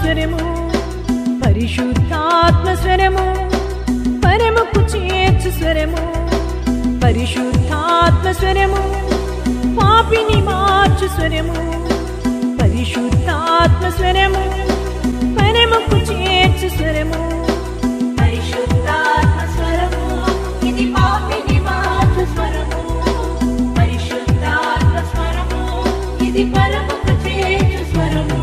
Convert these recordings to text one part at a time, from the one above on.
స్వరము పరిశుద్ధాత్మ స్వరము పరముకు చేర్చు స్వరము పరిశుద్ధాత్మ స్వరము పాపిని మార్చు స్వరము పరిశుద్ధాత్మ స్వరము పరముకు చేర్చు స్వరము పరిశుద్ధాత్మ స్వరము ఇది పాపిని మార్చు స్వరము పరిశుద్ధాత్మ స్వరము ఇది పరముకు చేర్చు స్వరము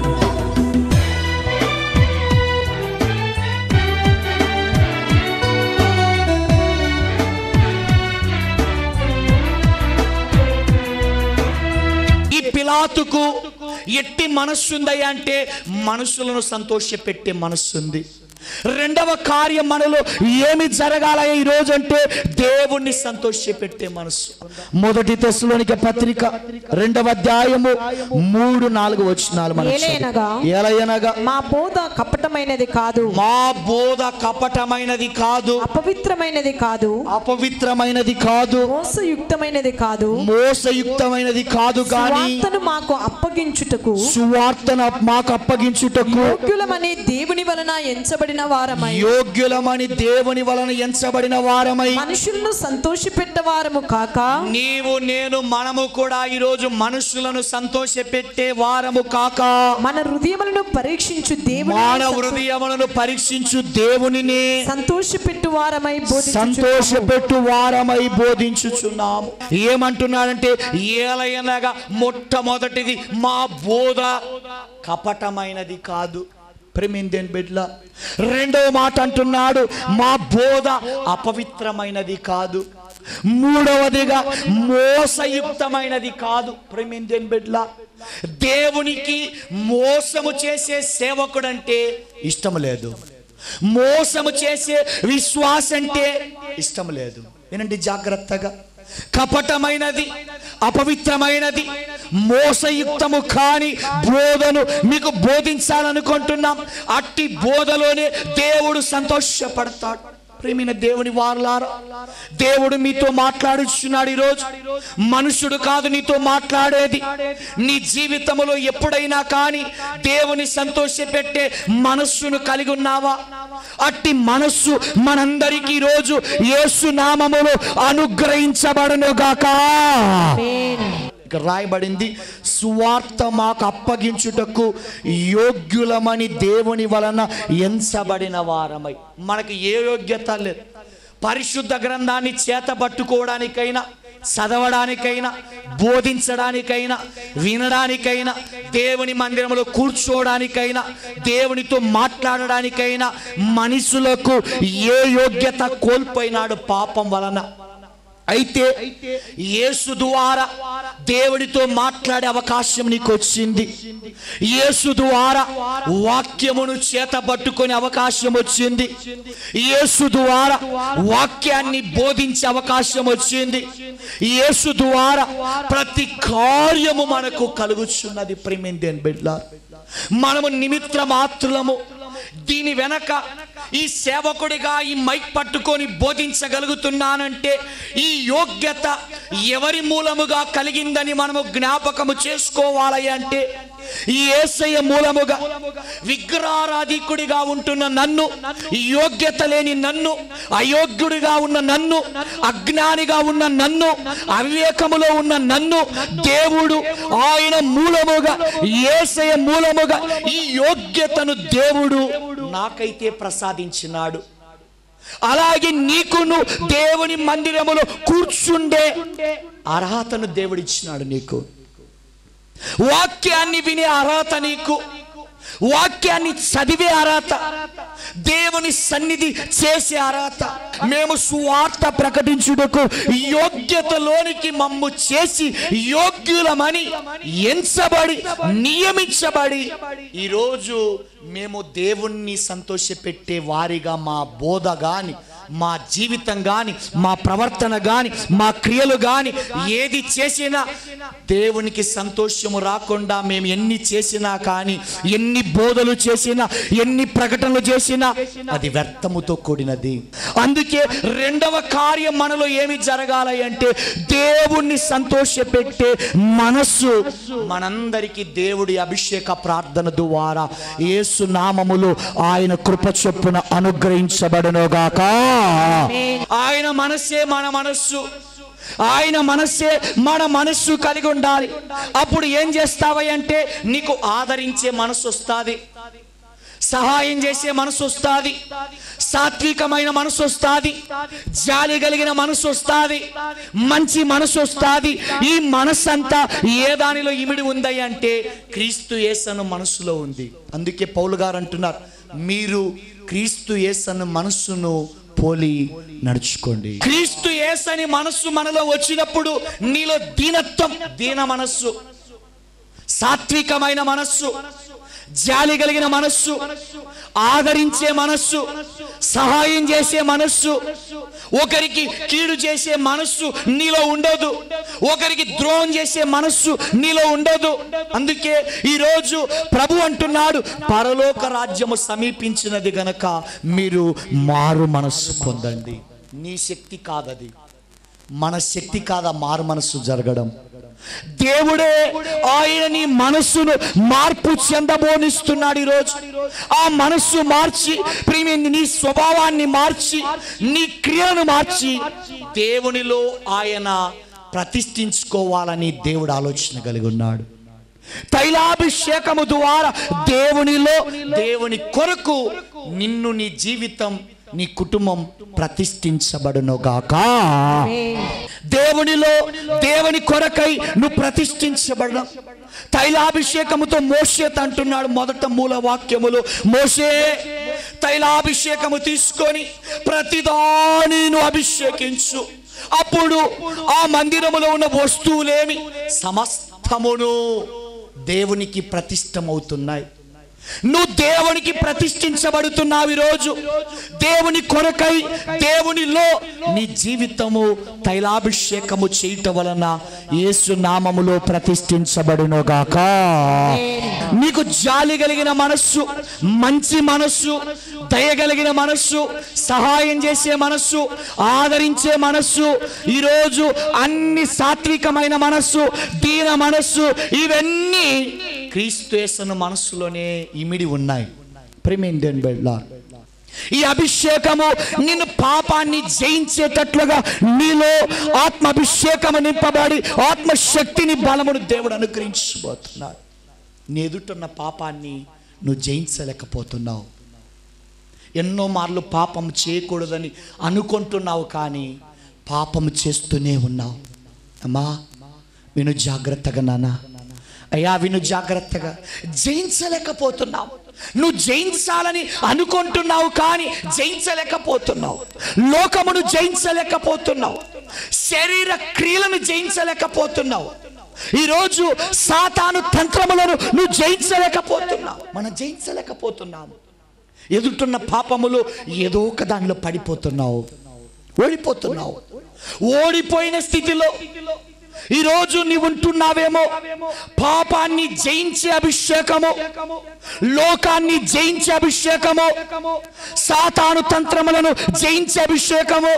ఈ పిలాతుకు ఎట్టి మనస్సుందయ్యా అంటే మనుషులను సంతోషపెట్టే మనస్సుంది రెండవ కార్యం మనలో ఏమి జరగాలయ ఈ రోజు అంటే దేవుణ్ణి సంతోషపెట్టే మనస్సు మొదటి తెశలోనిక పత్రిక రెండవ అధ్యాయము మూడు నాలుగు వచ్చినాలు మనం ఏలయనగా ఏలయనగా మా బోధ కపటమైనది కాదు మా బోధ కపటమైనది కాదు అపవిత్రమైనది కాదు అపవిత్రమైనది కాదు మోసయుక్తమైనది కాదు మోసయుక్తమైనది కాదు కానీ స్వార్థను మాకు అప్పగించుటకు సువార్తను మాకు అప్పగించుటకు యోగ్యులమని దేవుని వలన ఎంచబడిన వారమై యోగ్యులమని దేవుని వలన ఎంచబడిన వారమై మనుషులను సంతోషపెట్ట వారము కాక నీవు నేను మనము కూడా ఈరోజు మనుషులను సంతోషపెట్టే వారము కాక మన హృదయములను పరీక్షించు దేవుని మానవ హృదయములను పరీక్షించు దేవునిని సంతోషపెట్టు వారమై బోధించుచున్నాము. సంతోషపెట్టు వారమై బోధించుచున్నాము ఏమంటున్నాడంటే ఏలయనగా మొట్టమొదటిది మా బోధ కపటమైనది కాదు ప్రేమిందేన్ బిడ్ల రెండవ మాట అంటున్నాడు మా బోధ అపవిత్రమైనది కాదు మూడవదిగా మోసయుక్తమైనది కాదు ప్రేమిందేన్ బిడ్ల దేవునికి మోసము చేసే సేవకుడంటే ఇష్టం లేదు మోసము చేసే విశ్వాస అంటే ఇష్టం లేదు వినండి జాగ్రత్తగా కపటమైనది అపవిత్రమైనది మోసయుక్తము కాని బోధను మీకు బోధించాలనుకుంటున్నాం అట్టి బోధలోనే దేవుడు సంతోషపడతాడు ప్రేమిన దేవుని వారలారా దేవుడు మీతో మాట్లాడుచున్నాడు ఈరోజు మనుషుడు కాదు నీతో మాట్లాడేది నీ జీవితంలో ఎప్పుడైనా కానీ దేవుని సంతోషపెట్టే మనస్సును కలిగి ఉన్నావా అట్టి మనస్సు మనందరికీ ఈరోజు యేసు నామములో అనుగ్రహించబడను గాక ఇక రాయబడింది సువార్త మాకు అప్పగించుటకు యోగ్యులమని దేవుని వలన ఎంచబడిన వారమై మనకి ఏ యోగ్యత లేదు పరిశుద్ధ గ్రంథాన్ని చేత పట్టుకోవడానికైనా చదవడానికైనా బోధించడానికైనా వినడానికైనా దేవుని మందిరంలో కూర్చోవడానికైనా దేవునితో మాట్లాడడానికైనా మనుషులకు ఏ యోగ్యత కోల్పోయినాడు పాపం వలన అయితే యేసు ద్వారా దేవుడితో మాట్లాడే అవకాశం నీకు వచ్చింది యేసు ద్వారా వాక్యమును చేత పట్టుకునే అవకాశం వచ్చింది యేసు ద్వారా వాక్యాన్ని బోధించే అవకాశం వచ్చింది యేసు ద్వారా ప్రతి కార్యము మనకు కలుగుచున్నది ప్రేమిందేన్ బిడ్డ మనము నిమిత్ర మాత్రులము దీని వెనక ఈ సేవకుడిగా ఈ మైక్ పట్టుకొని బోధించగలుగుతున్నానంటే ఈ యోగ్యత ఎవరి మూలముగా కలిగిందని మనము జ్ఞాపకము చేసుకోవాలి అంటే ఈ ఏసయ్య మూలముగా విగ్రహారాధికుడిగా ఉంటున్న నన్ను యోగ్యత లేని నన్ను అయోగ్యుడిగా ఉన్న నన్ను అజ్ఞానిగా ఉన్న నన్ను అవివేకములో ఉన్న నన్ను దేవుడు ఆయన మూలముగా ఏసయ మూలముగా ఈ యోగ్యతను దేవుడు నాకైతే ప్రసాదించినాడు అలాగే నీకును దేవుని మందిరములో కూర్చుండే అర్హతను దేవుడిచ్చినాడు నీకు వాక్యాన్ని వినే అర్హత నీకు వాక్యాన్ని చదివే అర్హత దేవుని సన్నిధి చేసే అర్హత మేము సువార్త ప్రకటించుటకు యోగ్యతలోనికి మమ్ము చేసి యోగ్యులమని ఎంచబడి నియమించబడి ఈరోజు మేము దేవుణ్ణి సంతోషపెట్టే వారిగా మా బోధ గాని మా జీవితం కానీ మా ప్రవర్తన కానీ మా క్రియలు కానీ ఏది చేసినా దేవునికి సంతోషము రాకుండా మేము ఎన్ని చేసినా కానీ ఎన్ని బోధలు చేసినా ఎన్ని ప్రకటనలు చేసినా అది వ్యర్థముతో కూడినది అందుకే రెండవ కార్యం మనలో ఏమి జరగాలి అంటే దేవుణ్ణి సంతోషపెట్టే మనస్సు మనందరికీ దేవుడి అభిషేక ప్రార్థన ద్వారా యేసు నామములో ఆయన కృప చొప్పున అనుగ్రహించబడునుగాక ఆయన మనస్సే మన మనస్సు ఆయన మనస్సే మన మనస్సు కలిగి ఉండాలి అప్పుడు ఏం చేస్తావై అంటే నీకు ఆదరించే మనసు వస్తుంది సహాయం చేసే మనసు వస్తుంది సాత్వికమైన మనసు వస్తుంది జాలి కలిగిన మనసు వస్తుంది మంచి మనసు వస్తుంది ఈ మనసు అంతా ఏ దానిలో ఇమిడి ఉంది అంటే క్రీస్తు యేసను మనసులో ఉంది అందుకే పౌలు గారు అంటున్నారు మీరు క్రీస్తు యేసను మనస్సును పోలి నడుచుకోండి క్రీస్తు యేసని మనస్సు మనలో వచ్చినప్పుడు నీలో దీనత్వం దీన మనస్సు సాత్వికమైన మనస్సు జాలి కలిగిన మనస్సు ఆదరించే మనస్సు సహాయం చేసే మనస్సు ఒకరికి కీడు చేసే మనస్సు నీలో ఉండదు ఒకరికి ద్రోహం చేసే మనస్సు నీలో ఉండదు అందుకే ఈరోజు ప్రభు అంటున్నాడు పరలోక రాజ్యము సమీపించినది గనక మీరు మారు మనస్సు పొందండి నీ శక్తి కాదది మన శక్తి కాదా మారు మనస్సు జరగడం దేవుడే ఆయన నీ మనస్సును మార్పు చెందబోనిస్తున్నాడు ఈరోజు ఆ మనస్సు మార్చి ప్రియమే నీ స్వభావాన్ని మార్చి నీ క్రియను మార్చి దేవునిలో ఆయన ప్రతిష్ఠించుకోవాలని దేవుడు ఆలోచన కలిగి ఉన్నాడు తైలాభిషేకము ద్వారా దేవునిలో దేవుని కొరకు నిన్ను నీ జీవితం నీ కుటుంబం ప్రతిష్ఠించబడును గాక దేవునిలో దేవుని కొరకై నువ్వు ప్రతిష్ఠించబడడం తైలాభిషేకముతో మోషేత అంటున్నాడు మొదట మూల వాక్యములు మోషే తైలాభిషేకము తీసుకొని ప్రతిదాని నువ్వు అభిషేకించు అప్పుడు ఆ మందిరములో ఉన్న వస్తువులేమి సమస్తమును దేవునికి ప్రతిష్టమవుతున్నాయి నువ్వు దేవునికి ప్రతిష్ఠించబడుతున్నావు ఈరోజు దేవుని కొరకై దేవునిలో నీ జీవితము తైలాభిషేకము చేయటం వలన యేసు నామములో ప్రతిష్ఠించబడునుగాక నీకు జాలి కలిగిన మనస్సు మంచి మనస్సు దయగలిగిన మనస్సు సహాయం చేసే మనస్సు ఆదరించే మనస్సు ఈరోజు అన్ని సాత్వికమైన మనస్సు దీన మనస్సు ఇవన్నీ క్రీస్తుయేసను మనస్సులోనే ఇమిడి ఉన్నాయి ప్రేమేందేన్ బెడ్లా ఈ అభిషేకము నిన్ను పాపాన్ని జయించేటట్లుగా నీలో ఆత్మ అభిషేకము నింపబడి ఆత్మశక్తిని బలమును దేవుడు అనుగ్రహించబోతున్నాడు నీ ఎదుటున్న పాపాన్ని నువ్వు జయించలేకపోతున్నావు ఎన్నో మార్లు పాపం చేయకూడదని అనుకుంటున్నావు కానీ పాపం చేస్తూనే ఉన్నావు అమ్మా విను జాగ్రత్తగా నాన్న అయ్యా విను జాగ్రత్తగా జయించలేకపోతున్నావు నువ్వు జయించాలని అనుకుంటున్నావు కానీ జయించలేకపోతున్నావు లోకమును జయించలేకపోతున్నావు శరీర క్రియలను జయించలేకపోతున్నావు ఈరోజు సాతాను తంత్రములను నువ్వు జయించలేకపోతున్నావు మనం జయించలేకపోతున్నాము ఎదుటున్న పాపములు ఏదో ఒక దానిలో పడిపోతున్నావు ఓడిపోతున్నావు ఓడిపోయిన స్థితిలో ఈరోజు నీవు ఉంటున్నావేమో పాపాన్ని జయించే అభిషేకము లోకాన్ని జయించే అభిషేకము సాతాను తంత్రములను జయించే అభిషేకము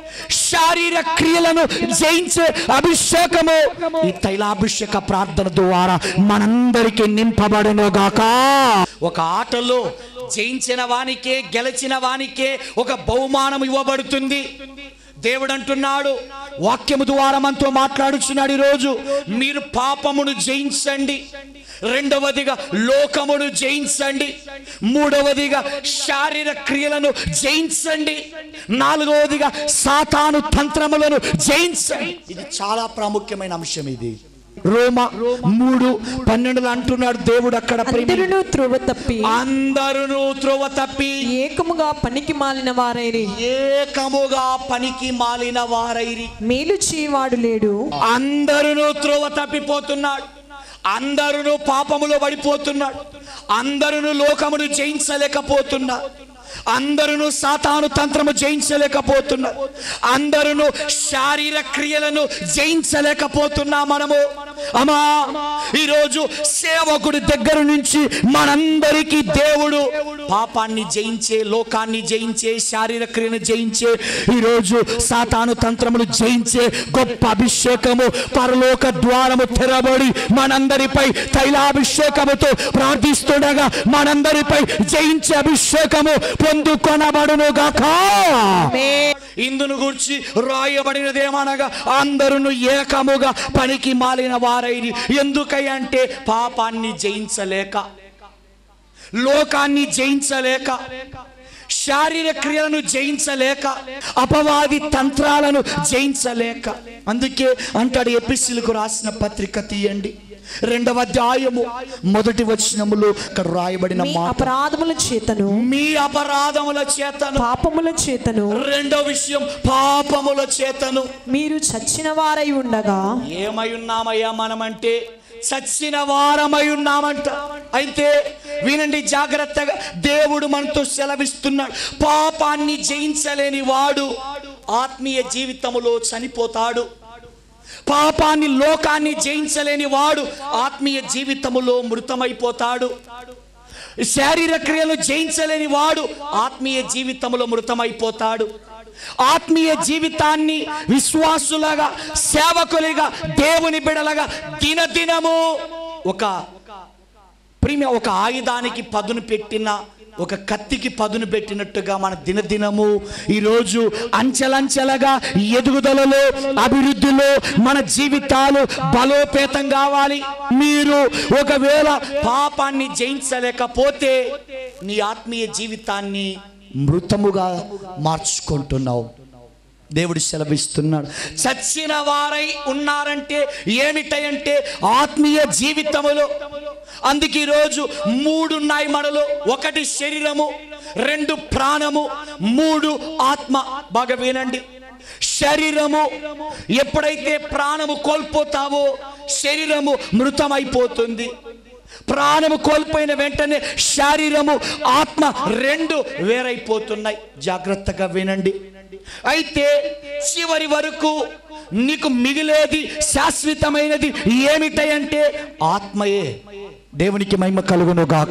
శారీర క్రియలను జయించే అభిషేకము ఈ తైలాభిషేక ప్రార్థన ద్వారా మనందరికీ నింపబడును గాక ఒక ఆటలో జయించిన వానికే గెలిచిన వానికే ఒక బహుమానం ఇవ్వబడుతుంది దేవుడు అంటున్నాడు వాక్యము ద్వారా మనతో మాట్లాడుచున్నాడు ఈరోజు మీరు పాపమును జయించండి రెండవదిగా లోకమును జయించండి మూడవదిగా శారీర క్రియలను జయించండి నాలుగవదిగా సాతాను తంత్రములను జయించండి ఇది చాలా ప్రాముఖ్యమైన అంశం ఇది రోమ మూడు పన్నెండులో అంటున్నాడు దేవుడు అక్కడ ప్రేమ అందరును త్రోవ తప్పి అందరూ త్రోవ తప్పి ఏకముగా పనికి మాలిన వారైరి ఏకముగా పనికి మాలిన వారైరి మేలు చేయవాడు లేడు అందరూ త్రోవ తప్పిపోతున్నాడు అందరూ పాపములో పడిపోతున్నాడు అందరూ లోకమును జయించలేకపోతున్నారు అందరూ సాతాను తంత్రము జయించలేకపోతున్నారు అందరూ శారీర క్రియలను జయించలేకపోతున్నా మనము అమ్మా ఈరోజు సేవకుడి దగ్గర నుంచి మనందరికీ దేవుడు పాపాన్ని జయించే లోకాన్ని జయించే శారీర క్రియను జయించే ఈరోజు సాతాను తంత్రములు జయించే గొప్ప అభిషేకము పరలోక ద్వారము తెరబడి మనందరిపై తైలాభిషేకముతో ప్రార్థిస్తుండగా మనందరిపై జయించే అభిషేకము పొందుకొనబడును గాక ఇందును గురించి రాయబడినదేమనగా అందరూ ఏకముగా పనికి మాలిన వారైరి ఎందుకంటే పాపాన్ని జయించలేక లోకాన్ని జయించలేక శారీర క్రియలను జయించలేక అపవాది తంత్రాలను జయించలేక అందుకే అంటాడు ఎపిసిలకు రాసిన పత్రిక తీయండి రెండవ అధ్యాయము మొదటి వచనములో ఇక్కడ రాయబడిన మీ మాట అపరాధముల చేతను మీ అపరాధముల చేతను పాపముల చేతను రెండో విషయం పాపముల చేతను మీరు చచ్చిన వారై ఉండగా ఏమై ఉన్నామయ్యా మనమంటే చచ్చిన వారమై ఉన్నామంట అయితే వినండి జాగ్రత్తగా దేవుడు మనతో సెలవిస్తున్నాడు పాపాన్ని జయించలేని వాడు ఆత్మీయ జీవితములో చనిపోతాడు పాపాన్ని లోకాన్ని జయించలేని వాడు ఆత్మీయ జీవితములో మృతమైపోతాడు శారీర క్రియలు జయించలేని వాడు ఆత్మీయ జీవితంలో మృతమైపోతాడు ఆత్మీయ జీవితాన్ని విశ్వాసులుగా సేవకులుగా దేవుని బిడలగా దినదినము ఒక ప్రియమ ఒక ఆయుధానికి పదును పెట్టిన ఒక కత్తికి పదును పెట్టినట్టుగా మన దినదినము ఈరోజు అంచెలంచెలగా ఎదుగుదలలో అభివృద్ధిలో మన జీవితాలు బలోపేతం కావాలి మీరు ఒకవేళ పాపాన్ని జయించలేకపోతే నీ ఆత్మీయ జీవితాన్ని మృతముగా మార్చుకుంటున్నావు దేవుడు సెలవిస్తున్నాడు చచ్చిన వారై ఉన్నారంటే ఏమిటంటే ఆత్మీయ జీవితములో అందుకే ఈరోజు మూడు ఉన్నాయి మనలో ఒకటి శరీరము రెండు ప్రాణము మూడు ఆత్మ బాగా వినండి శరీరము ఎప్పుడైతే ప్రాణము కోల్పోతావో శరీరము మృతమైపోతుంది ప్రాణము కోల్పోయిన వెంటనే శరీరము ఆత్మ రెండు వేరైపోతున్నాయి జాగ్రత్తగా వినండి అయితే చివరి వరకు నీకు మిగిలేది శాశ్వతమైనది ఏమిటంటే ఆత్మయే దేవునికి మహిమ కలుగును గాక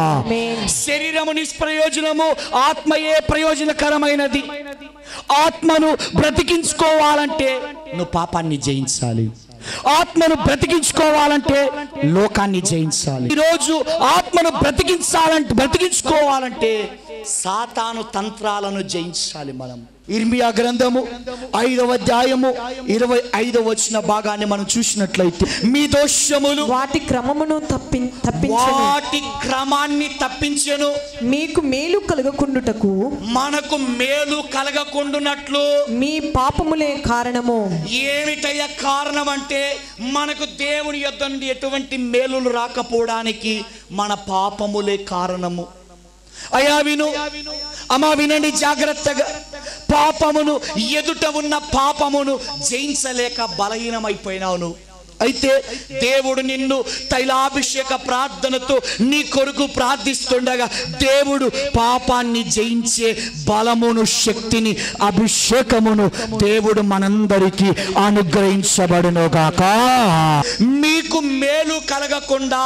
శరీరము నిష్ప్రయోజనము ఆత్మయే ప్రయోజనకరమైనది ఆత్మను బ్రతికించుకోవాలంటే నువ్వు పాపాన్ని జయించాలి ఆత్మను బ్రతికించుకోవాలంటే లోకాన్ని జయించాలి ఈరోజు ఆత్మను బ్రతికించాలంటే బ్రతికించుకోవాలంటే సాతాను తంత్రాలను జయించాలి మనం ఇర్మియా గ్రంథము ఐదవ అధ్యాయము ఇరవై ఐదవ వచ్చిన భాగాన్ని మనం చూసినట్లయితే మీ దోషములు వాటి క్రమమును తప్పి తప్పించను వాటి క్రమాన్ని తప్పించెను మీకు మేలు కలగకుండుటకు మనకు మేలు కలగకుండునట్లు మీ పాపములే కారణము ఏమిటయ్య కారణం అంటే మనకు దేవుని యొద్ద నుండి ఎటువంటి మేలులు రాకపోవడానికి మన పాపములే కారణము అయా విను అమ్మా వినండి జాగ్రత్తగా పాపమును ఎదుట ఉన్న పాపమును జయించలేక బలహీనమైపోయినావు నువ్వు అయితే దేవుడు నిన్ను తైలాభిషేక ప్రార్థనతో నీ కొరకు ప్రార్థిస్తుండగా దేవుడు పాపాన్ని జయించే బలమును శక్తిని అభిషేకమును దేవుడు మనందరికీ అనుగ్రహించబడునుగాక మీకు మేలు కలగకుండా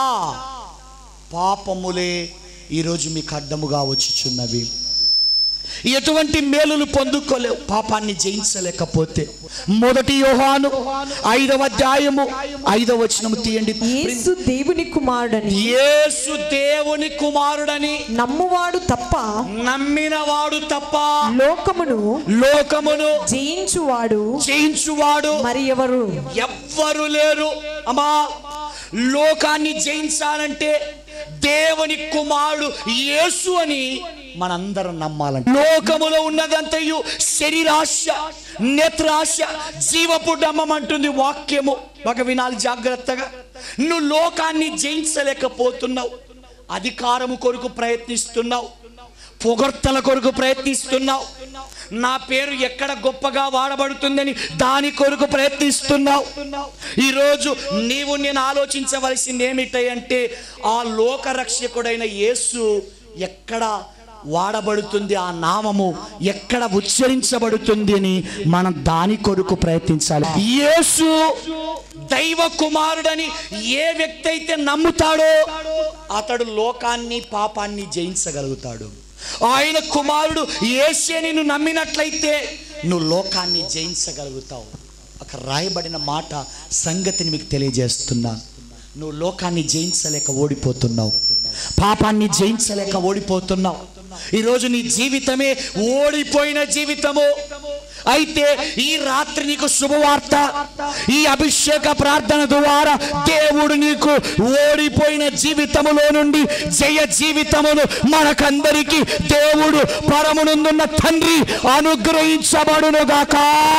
పాపములే ఈరోజు మీకు అడ్డముగా వచ్చుచున్నవి ఎటువంటి మేలులు పొందుకోలేవు పాపాన్ని జయించలేకపోతే మొదటి యోహాను ఐదవ అధ్యాయము ఐదవ వచనము తీయండి యేసు దేవుని కుమారుడని యేసు దేవుని కుమారుడని నమ్మువాడు తప్ప నమ్మినవాడు తప్ప లోకమును లోకమును జయించువాడు జయించువాడు మరి ఎవరు ఎవ్వరు లేరు అమ్మా లోకాన్ని జయించాలంటే దేవుని కుమారుడు యేసు అని మనందరం నమ్మాలంటే లోకములో ఉన్నదంతయు శరీరాశ నేత్రాశ జీవపు డమ్మం అంటుంది వాక్యము ఒక వినాలి జాగ్రత్తగా నువ్వు లోకాన్ని జయించలేకపోతున్నావు అధికారము కొరకు ప్రయత్నిస్తున్నావు పొగడ్తల కొరకు ప్రయత్నిస్తున్నావు నా పేరు ఎక్కడ గొప్పగా వాడబడుతుందని దాని కొరకు ప్రయత్నిస్తున్నావు ఈరోజు నీవు నేను ఆలోచించవలసింది ఏమిటంటే ఆ లోక రక్షకుడైన యేసు ఎక్కడ వాడబడుతుంది ఆ నామము ఎక్కడ ఉచ్చరించబడుతుంది అని మనం దాని కొరకు ప్రయత్నించాలి యేసు దైవ కుమారుడని ఏ వ్యక్తి అయితే నమ్ముతాడో అతడు లోకాన్ని పాపాన్ని జయించగలుగుతాడు ఆయన కుమారుడు ఏసే నిన్ను నమ్మినట్లయితే నువ్వు లోకాన్ని జయించగలుగుతావు అక్కడ రాయబడిన మాట సంగతిని మీకు తెలియజేస్తున్నా నువ్వు లోకాన్ని జయించలేక ఓడిపోతున్నావు పాపాన్ని జయించలేక ఓడిపోతున్నావు ఈరోజు నీ జీవితమే ఓడిపోయిన జీవితము అయితే ఈ రాత్రి నీకు శుభవార్త ఈ అభిషేక ప్రార్థన ద్వారా దేవుడు నీకు ఓడిపోయిన జీవితములో నుండి జయ జీవితమును మనకందరికి దేవుడు పరమునందున్న తండ్రి అనుగ్రహించబడునుగాక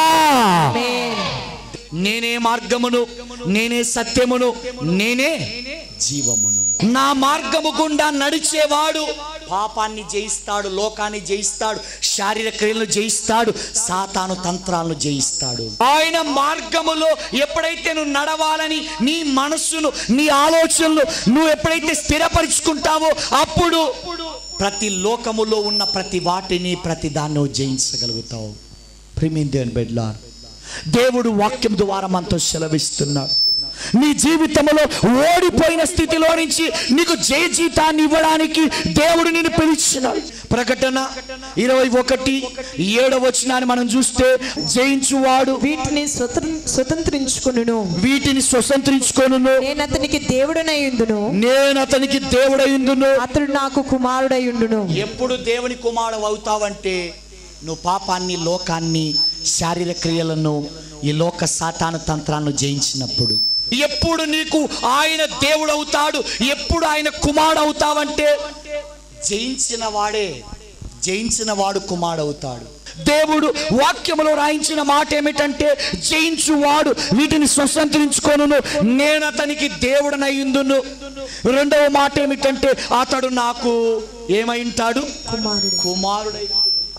నేనే మార్గమును నేనే సత్యమును నేనే జీవమును నా మార్గము గుండా నడిచేవాడు పాపాన్ని జయిస్తాడు లోకాన్ని జయిస్తాడు శారీరక క్రియలను జయిస్తాడు సాతాను తంత్రాలను జయిస్తాడు ఆయన మార్గములో ఎప్పుడైతే నువ్వు నడవాలని నీ మనస్సును నీ ఆలోచనలు నువ్వు ఎప్పుడైతే స్థిరపరుచుకుంటావో అప్పుడు ప్రతి లోకములో ఉన్న ప్రతి వాటిని ప్రతి దాన్ని నువ్వు జయించగలుగుతావు ప్రిమిందేన్ బెడ్లార్ దేవుడు వాక్యం ద్వారా మనతో సెలవిస్తున్నాడు నీ జీవితంలో ఓడిపోయిన స్థితిలో నుంచి నీకు జయ జీతాన్ని ఇవ్వడానికి దేవుడు నిన్ను పిలిచినాడు ప్రకటన ఇరవై ఒకటి ఏడవ వచనాన్ని మనం చూస్తే జయించువాడు వీటిని స్వతం స్వతంత్రించుకును వీటిని స్వతంత్రించుకొను నేను అతనికి దేవుడనయుందును నేను అతనికి దేవుడైందును అతడు నాకు కుమారుడయుండును ఎప్పుడు దేవుని కుమారుడు అవుతావంటే నువ్వు పాపాన్ని లోకాన్ని శారీరక క్రియలను ఈ లోక సాతాను తంత్రాన్ని జయించినప్పుడు ఎప్పుడు నీకు ఆయన దేవుడు అవుతాడు ఎప్పుడు ఆయన కుమారుడు అవుతావంటే జయించిన వాడే జయించిన వాడు కుమారుడు అవుతాడు దేవుడు వాక్యములో రాయించిన మాట ఏమిటంటే జయించువాడు వీటిని స్వతంత్రించుకొను నేను అతనికి దేవుడనయ్యుందును రెండవ మాట ఏమిటంటే అతడు నాకు ఏమై ఉంటాడు కుమారుడు కుమారుడై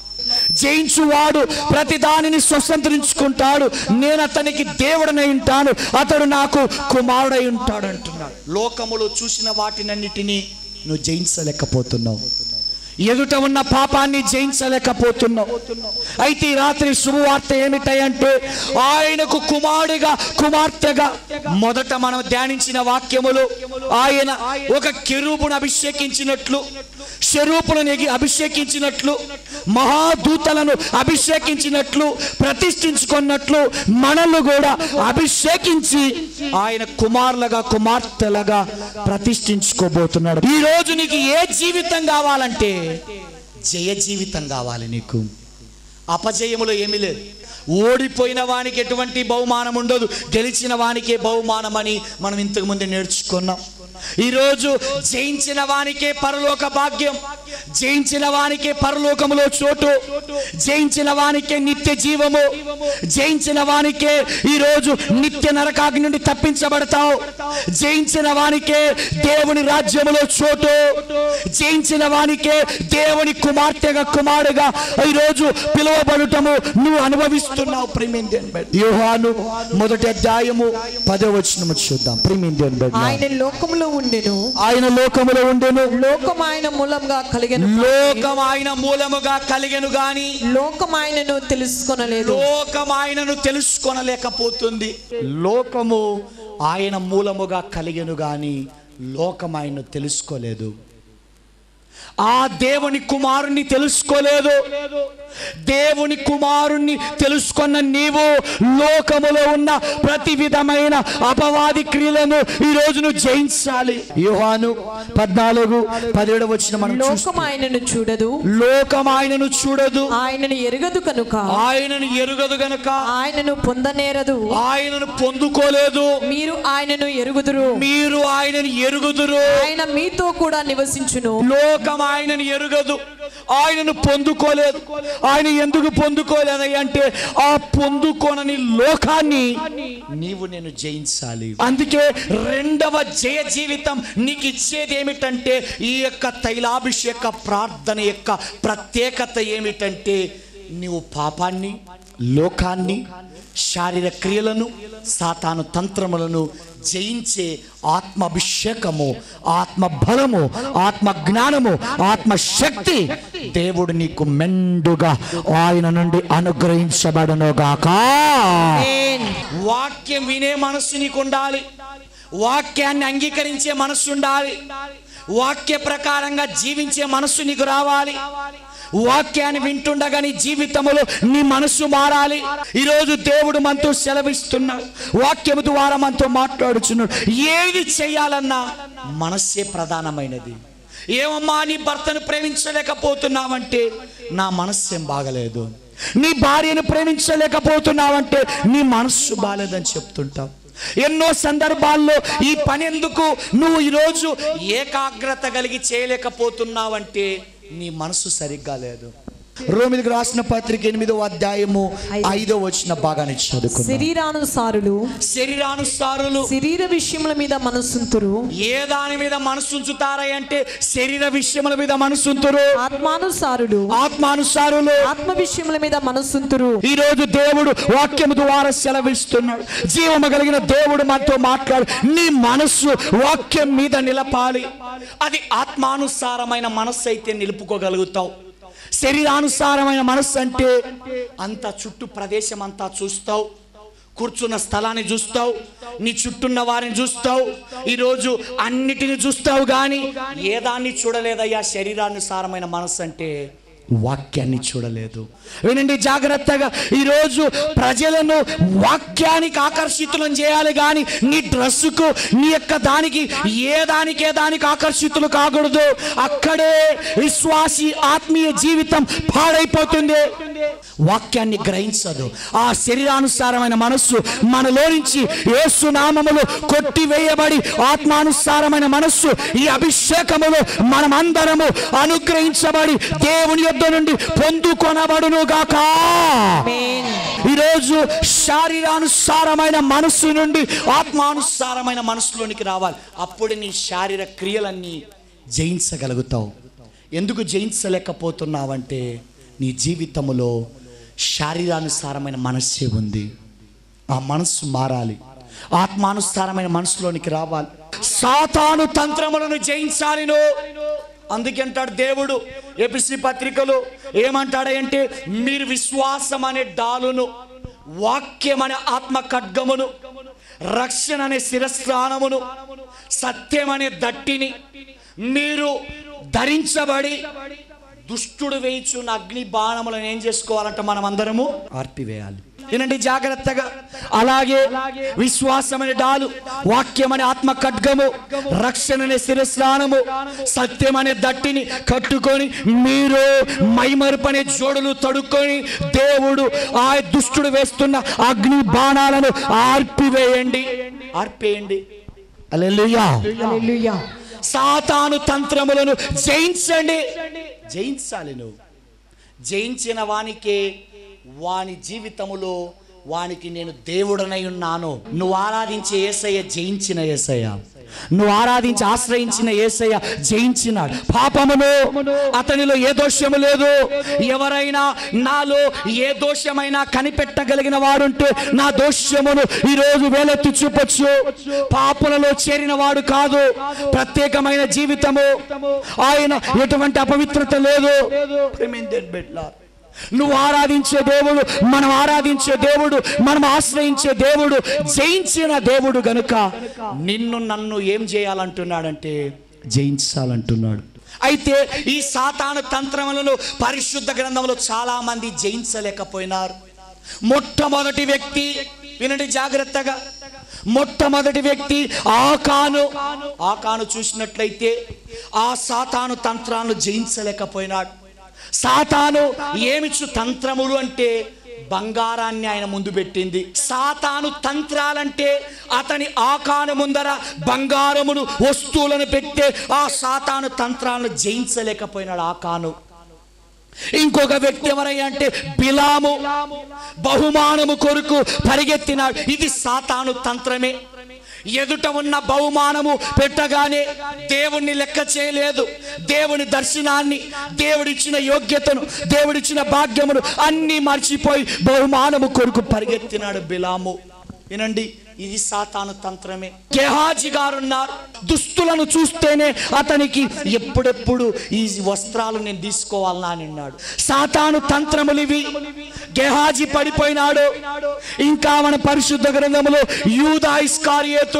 జయించువాడు ప్రతి దానిని స్వతంత్రించుకుంటాడు నేను అతనికి దేవుడనై ఉంటాను అతడు నాకు కుమారుడై ఉంటాడు అంటున్నాడు లోకములో చూసిన వాటినన్నిటినీ నువ్వు జయించలేకపోతున్నావు ఎదుట ఉన్న పాపాన్ని జయించలేకపోతున్నావు అయితే ఈ రాత్రి శుభవార్త ఏమిటంటే ఆయనకు కుమారుడిగా కుమార్తెగా మొదట మనం ధ్యానించిన వాక్యములు ఆయన ఒక కెరూబును అభిషేకించినట్లు శరూపులను ఎగి అభిషేకించినట్లు మహాదూతలను అభిషేకించినట్లు ప్రతిష్ఠించుకున్నట్లు మనల్ని కూడా అభిషేకించి ఆయన కుమారులుగా కుమార్తెలుగా ప్రతిష్ఠించుకోబోతున్నాడు ఈ రోజు నీకు ఏ జీవితం కావాలంటే జయ జీవితం కావాలి నీకు అపజయములో ఏమీ లేదు ఓడిపోయిన వానికి ఎటువంటి బహుమానం ఉండదు గెలిచిన వానికే బహుమానం అని మనం ఇంతకు ముందు నేర్చుకున్నాం ఈరోజు జయించిన వానికే పరలోక భాగ్యం జయించిన వానికే పరలోకములో చోటు జయించిన వానికే నిత్య జీవము జయించిన వానికే ఈరోజు నిత్య నరకాగ్ని నుండి తప్పించబడతావు జయించిన వానికే దేవుని రాజ్యములో చోటు జయించిన వానికే దేవుని కుమార్తెగా కుమారుగా ఈరోజు పిలువబడటము నువ్వు అనుభవిస్తున్నావు ప్రేమిందేన్ యోహాను మొదటి అధ్యాయము పదో వచనము చూద్దాం ప్రేమిందేన్ ఆయన లోకములో ఉండెను ఆయన లోకములో ఉండెను లోకం ఆయన మూలంగా కలిగెను లోకం ఆయన మూలముగా కలిగెను గాని లోకం ఆయనను తెలుసుకొనలేదు లోకం ఆయనను తెలుసుకొనలేకపోతుంది లోకము ఆయన మూలముగా కలిగెను గాని లోకం ఆయన్ను తెలుసుకోలేదు ఆ దేవుని కుమారుణ్ణి తెలుసుకోలేదు దేవుని కుమారుణ్ణి తెలుసుకున్న నీవు లోకములో ఉన్న ప్రతి విధమైన అపవాది క్రియలను ఈ రోజు నువ్వు జయించాలి యోహాను పద్నాలుగు పదిహేడు వచ్చిన మనం చూస్తాం. లోకం ఆయనను చూడదు లోకం ఆయనను చూడదు ఆయనను ఎరుగదు కనుక ఆయనను ఎరుగదు గనక ఆయనను పొందనేరదు ఆయనను పొందుకోలేదు మీరు ఆయనను ఎరుగుదురు మీరు ఆయనను ఎరుగుదురు ఆయన మీతో కూడా నివసించును లోకం ఆయనను ఎరుగదు ఆయనను పొందుకోలేదు ఆయన ఎందుకు పొందుకోలేదు అంటే ఆ పొందుకోనని లోకాన్ని నీవు నేను జయించాలి అందుకే రెండవ జయ జీవితం నీకు ఇచ్చేది ఏమిటంటే ఈ యొక్క తైలాభిషేక ప్రార్థన యొక్క ప్రత్యేకత ఏమిటంటే నీవు పాపాన్ని లోకాన్ని శారీర క్రియలను సాతాను తంత్రములను జయించే ఆత్మాభిషేకము ఆత్మ బలము ఆత్మ జ్ఞానము ఆత్మ శక్తి దేవుడు నీకు మెండుగా ఆయన నుండి అనుగ్రహించబడునుగాక వాక్యం వినే మనస్సు నీకు ఉండాలి వాక్యాన్ని అంగీకరించే మనస్సు ఉండాలి వాక్య ప్రకారంగా జీవించే మనస్సు నీకు రావాలి వాక్యాన్ని వింటుండగా నీ జీవితంలో నీ మనస్సు మారాలి ఈరోజు దేవుడు మనతో సెలవిస్తున్నాడు వాక్యము ద్వారా మనతో మాట్లాడుచున్నాడు ఏది చేయాలన్నా మనస్సే ప్రధానమైనది ఏమమ్మా నీ భర్తను ప్రేమించలేకపోతున్నావంటే నా మనస్సేం బాగలేదు నీ భార్యను ప్రేమించలేకపోతున్నావంటే నీ మనస్సు బాగాలేదని చెప్తుంటావు ఎన్నో సందర్భాల్లో ఈ పని ఎందుకు నువ్వు ఈరోజు ఏకాగ్రత కలిగి చేయలేకపోతున్నావంటే నీ మనసు సరిగ్గా లేదు రోమిలకు రాసిన పత్రిక ఎనిమిదో అధ్యాయము ఐదో వచ్చిన భాగాన్ని చదువుకున్నాం శరీరానుసారులు శరీరానుసారులు శరీర విషయముల మీద మనసుంతురు ఏ దాని మీద మనసు ఉంచుతారా అంటే శరీర విషయముల మీద మనసు ఉంచురు ఆత్మానుసారులు ఆత్మానుసారులు ఆత్మ విషయముల మీద మనసుంతురు ఈ రోజు దేవుడు వాక్యము ద్వారా సెలవిస్తున్నాడు జీవము కలిగిన దేవుడు మనతో మాట్లాడు నీ మనస్సు వాక్యం మీద నిలపాలి అది ఆత్మానుసారమైన మనస్సు అయితే నిలుపుకోగలుగుతావు శరీరానుసారమైన మనస్సు అంటే అంత చుట్టూ ప్రదేశం అంతా చూస్తావు కూర్చున్న స్థలాన్ని చూస్తావు నీ చుట్టూన్న వారిని చూస్తావు ఈరోజు అన్నిటిని చూస్తావు కానీ ఏ దాన్ని చూడలేదయ్యా శరీరానుసారమైన మనస్సు అంటే వాక్యాన్ని చూడలేదు వినండి జాగ్రత్తగా ఈరోజు ప్రజలను వాక్యానికి ఆకర్షితులను చేయాలి కానీ నీ డ్రెస్సుకు నీ యొక్క దానికి ఏ దానికే దానికి ఆకర్షితులు కాకూడదు అక్కడే విశ్వాసి ఆత్మీయ జీవితం పాడైపోతుంది వాక్యాన్ని గ్రహించదు ఆ శరీరానుసారమైన మనస్సు మనలో నుంచి యేసు నామములు కొట్టివేయబడి ఆత్మానుసారమైన మనస్సు ఈ అభిషేకములో మనమందరము అనుగ్రహించబడి దేవుని యొద్ద నుండి పొందుకొనబడును గాక ఈరోజు శారీరానుసారమైన మనస్సు నుండి ఆత్మానుసారమైన మనసులోనికి రావాలి అప్పుడు నీ శారీర క్రియలన్నీ జయించగలుగుతావు ఎందుకు జయించలేకపోతున్నావంటే నీ జీవితములో శారీరానుసారమైన మనస్సే ఉంది ఆ మనస్సు మారాలి ఆత్మానుసారమైన మనసులోనికి రావాలి సాతాను తంత్రములను జయించాలిను అందుకే అంటాడు దేవుడు ఎపిసి పత్రికలో ఏమంటాడంటే మీరు విశ్వాసం అనే డాలును వాక్యం అనే ఆత్మ ఖడ్గమును రక్షణ అనే శిరస్నానమును సత్యం అనే దట్టిని మీరు ధరించబడి దుష్టుడు వేయిచున్న అగ్ని బాణములను ఏం చేసుకోవాలంటే మనం అందరము ఆర్పివేయాలి వినండి జాగ్రత్తగా అలాగే విశ్వాసమనే డాలు వాక్యమనే ఆత్మ ఖడ్గము రక్షణ అనే శిరస్నానము సత్యం అనే దట్టిని కట్టుకొని మీరు మైమరుపనే జోడులు తడుక్కొని దేవుడు ఆ దుష్టుడు వేస్తున్న అగ్ని బాణాలను ఆర్పివేయండి ఆర్పేయండి అల్లెలుయా హల్లెలూయా సాతాను తంత్రములను జయించండి జయించాలి నువ్వు జయించిన వానికే వాని జీవితములో వానికి నేను దేవుడనై ఉన్నాను నువ్వు ఆరాధించే ఏసయ్య జయించిన ఏసయ్య నువ్వు ఆరాధించి ఆశ్రయించిన ఏసయ్య జయించినాడు పాపమును అతనిలో ఏ దోషము లేదు ఎవరైనా నాలో ఏ దోషమైనా కనిపెట్టగలిగిన వాడుంటే నా దోషమును ఈరోజు వేలెత్తి చూపొచ్చు పాపులలో చేరిన వాడు కాదు ప్రత్యేకమైన జీవితము ఆయన ఎటువంటి అపవిత్రత లేదు నువ్వు ఆరాధించే దేవుడు మనం ఆరాధించే దేవుడు మనం ఆశ్రయించే దేవుడు జయించిన దేవుడు గనుక నిన్ను నన్ను ఏం చేయాలంటున్నాడంటే జయించాలంటున్నాడు అయితే ఈ సాతాను తంత్రములను పరిశుద్ధ గ్రంథంలో చాలా మంది జయించలేకపోయినారు మొట్టమొదటి వ్యక్తి వినండి జాగ్రత్తగా మొట్టమొదటి వ్యక్తి ఆకాను ఆకాను చూసినట్లయితే ఆ సాతాను తంత్రాలను జయించలేకపోయినాడు సాతాను ఏమిచ్చు తంత్రములు అంటే బంగారాన్ని ఆయన ముందు పెట్టింది సాతాను తంత్రాలంటే అతని ఆకాను ముందర బంగారమును వస్తువులను పెట్టే ఆ సాతాను తంత్రాలను జయించలేకపోయినాడు ఆకాను ఇంకొక వ్యక్తి ఎవరయ్యా అంటే బిలాము బహుమానము కొరకు పరిగెత్తినాడు ఇది సాతాను తంత్రమే ఎదుట ఉన్న బహుమానము పెట్టగానే దేవుణ్ణి లెక్క చేయలేదు దేవుని దర్శనాన్ని దేవుడిచ్చిన యోగ్యతను దేవుడిచ్చిన భాగ్యమును అన్నీ మర్చిపోయి బహుమానము కొరకు పరిగెత్తినాడు బిలాము వినండి ఇది సాతాను తంత్రమే గెహాజీ గారున్నారు దుస్తులను చూస్తేనే అతనికి ఎప్పుడెప్పుడు ఈ వస్త్రాలు నేను తీసుకోవాలనా అని అన్నాడు సాతాను తంత్రములు ఇవి గెహాజీ పడిపోయినాడు ఇంకా మన పరిశుద్ధ గ్రంథములో యూదా ఇస్కారియేతు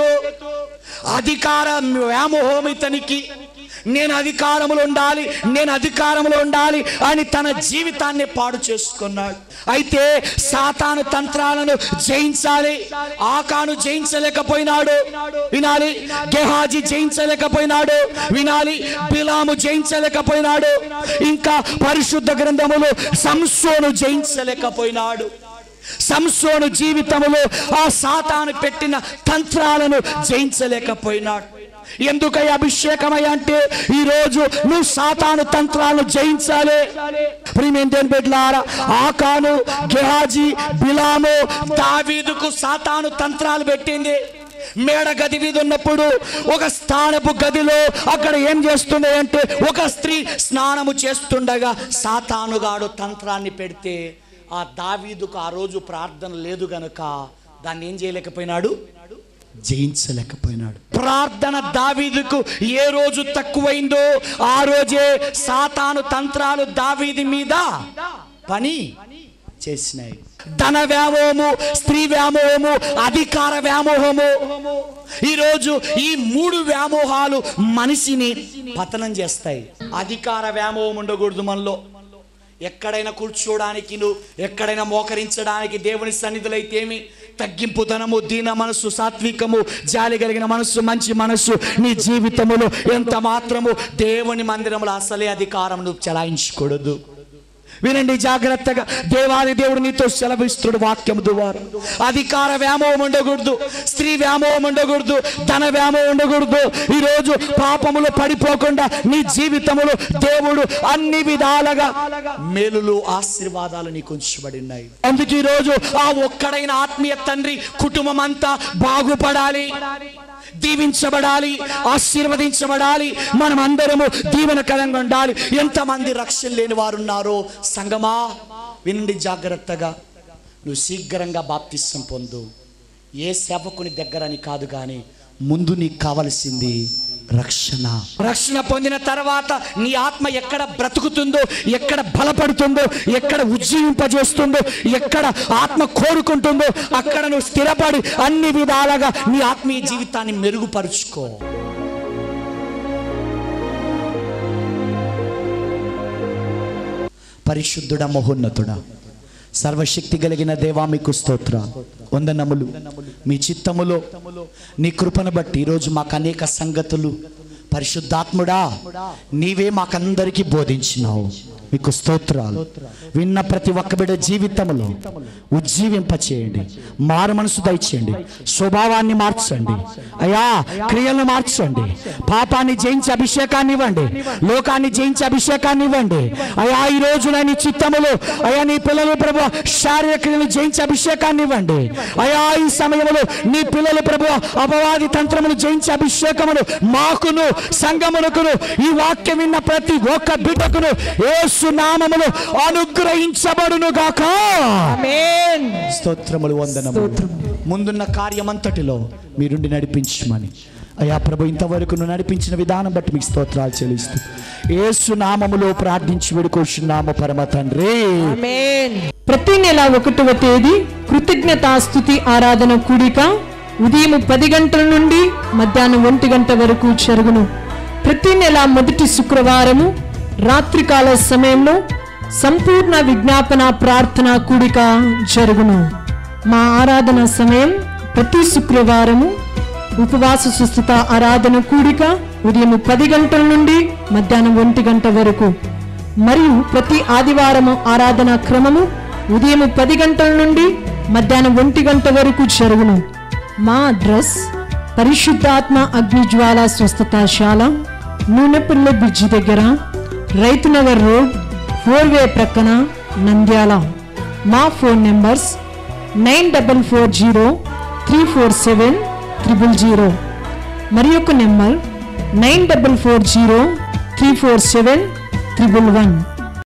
అధికార వ్యామోహం ఇతనికి నేను అధికారములో ఉండాలి నేను అధికారములో ఉండాలి అని తన జీవితాన్ని పాడు చేసుకున్నాడు అయితే సాతాను తంత్రాలను జయించాలి ఆకాను జయించలేకపోయినాడు వినాలి గెహాజీ జయించలేకపోయినాడు వినాలి బిలాము జయించలేకపోయినాడు ఇంకా పరిశుద్ధ గ్రంథములు సంసోను జయించలేకపోయినాడు సంసోను జీవితంలో ఆ సాతాను పెట్టిన తంత్రాలను జయించలేకపోయినాడు ఎందుకై అభిషేకమయ్య అంటే ఈ రోజు నువ్వు సాతాను తంత్రాలను జయించాలి ప్రియమేంటేం పెట్టారా ఆకాను గెహాజీ బిలాము దావీదుకు సాతాను తంత్రాలు పెట్టింది మేడ గది మీద ఉన్నప్పుడు ఒక స్థానపు గదిలో అక్కడ ఏం చేస్తుండే అంటే ఒక స్త్రీ స్నానము చేస్తుండగా సాతానుగాడు తంత్రాన్ని పెడితే ఆ దావీదుకు ఆ రోజు ప్రార్థన లేదు గనుక దాన్ని ఏం చేయలేకపోయినాడు జయించలేకపోయినాడు ప్రార్థన దావీదుకు ఏ రోజు తక్కువైందో ఆ రోజే సాతాను తంత్రాలు దావీది మీద పని చేసినాయి ధన వ్యామోహము స్త్రీ వ్యామోహము అధికార వ్యామోహము ఈరోజు ఈ మూడు వ్యామోహాలు మనిషిని పతనం చేస్తాయి అధికార వ్యామోహం ఉండకూడదు మనలో ఎక్కడైనా కూర్చోడానికి నువ్వు ఎక్కడైనా మోకరించడానికి దేవుని సన్నిధిలో అయితే ఏమి తగ్గింపుతనము దీన మనస్సు సాత్వికము జాలి కలిగిన మనస్సు మంచి మనస్సు నీ జీవితములో ఎంత మాత్రము దేవుని మందిరములో అసలే అధికారం నువ్వు చలాయించకూడదు వినండి జాగ్రత్తగా దేవాది దేవుడు నీతో సెలవిస్తుడు వాక్యం ద్వారా అధికార వ్యామోహం ఉండకూడదు స్త్రీ వ్యామోహం ఉండకూడదు ధన వ్యామోహం ఉండకూడదు ఈరోజు పాపములు పడిపోకుండా నీ జీవితములో దేవుడు అన్ని విధాలుగా మేలులు ఆశీర్వాదాలు నీకు ఉంచబడి ఉన్నాయి అందుకే ఈరోజు ఆ ఒక్కడైన ఆత్మీయ తండ్రి కుటుంబం అంతా బాగుపడాలి దీవించబడాలి ఆశీర్వదించబడాలి మనం అందరము దీవెనకరంగా ఉండాలి ఎంతమంది రక్షణ లేని వారు ఉన్నారో సంగమా వినండి జాగ్రత్తగా నువ్వు శీఘ్రంగా బాప్తిస్సం పొందు ఏ సేవకుని దగ్గరని కాదు కానీ ముందు నీకు కావలసింది రక్షణ రక్షణ పొందిన తర్వాత నీ ఆత్మ ఎక్కడ బ్రతుకుతుందో ఎక్కడ బలపడుతుందో ఎక్కడ ఉజ్జీవింపజేస్తుందో ఎక్కడ ఆత్మ కోరుకుంటుందో అక్కడ నువ్వు స్థిరపడి అన్ని విధాలుగా నీ ఆత్మీయ జీవితాన్ని మెరుగుపరుచుకో పరిశుద్ధుడ మహోన్నతుడా సర్వశక్తి కలిగిన దేవా మీకు స్తోత్ర వందనములు మీ చిత్తములో నీ కృపను బట్టి ఈరోజు మాకు అనేక సంగతులు పరిశుద్ధాత్ముడా నీవే మాకందరికీ బోధించినావు మీకు స్తోత్రాలు విన్న ప్రతి ఒక్క బిడ్డ జీవితంలో ఉజ్జీవింపచేయండి మారు మనసు దయచేయండి స్వభావాన్ని మార్చండి అయ్యా క్రియలను మార్చండి పాపాన్ని జయించి అభిషేకాన్ని ఇవ్వండి లోకాన్ని జయించి అభిషేకాన్ని ఇవ్వండి అయ్యా ఈ రోజున నీ చిత్తములో అయ్యా నీ పిల్లలు ప్రభు శారీరక క్రియలు జయించి అభిషేకాన్ని ఇవ్వండి అయ్యా ఈ సమయంలో నీ పిల్లలు ప్రభు అపవాది తంత్రములు జయించి అభిషేకమును మాకును సంగమునకును ఈ వాక్యం విన్న ప్రతి ఒక్క బిడ్డకును యేసు నామములు అనుగ్రహించబడును గాక ఆమేన్ స్తోత్రములు వందనములు ముందున్న కార్యమంతటిలో మీరుండి నడిపించమని అయా ప్రభు ఇంతవరకు నువ్వు నడిపించిన విధానం బట్టి మీకు స్తోత్రాలు చెల్లిస్తూ యేసు నామములో ప్రార్థించి వేడుకోచున్నాము పరమ తండ్రి ఆమేన్ ప్రతి నెల ఒకటవ తేదీ కృతజ్ఞతాస్తుతి ఆరాధన కూడిక ఉదయం పది గంటల నుండి మధ్యాహ్నం ఒంటి గంట వరకు జరుగును ప్రతి నెల మొదటి శుక్రవారము రాత్రికాల సమయంలో సంపూర్ణ విజ్ఞాపన ప్రార్థన కూడిక జరుగును మా ఆరాధన సమయం ప్రతి శుక్రవారము ఉపవాస సుస్థిత ఆరాధన కూడిక ఉదయం పది గంటల నుండి మధ్యాహ్నం ఒంటి గంట వరకు మరియు ప్రతి ఆదివారము ఆరాధన క్రమము ఉదయం పది గంటల నుండి మధ్యాహ్నం ఒంటి గంట వరకు జరుగును మా అడ్రస్ పరిశుద్ధాత్మ అగ్నిజ్వాల స్వస్థతాశాల నూనెపల్లి బ్రిడ్జి దగ్గర రైతునగర్ రోడ్ ఫోర్ వే ప్రక్కన నంద్యాల మా phone numbers nine double four zero three four seven triple zero మరి యొక్క number nine double four zero three four seven triple one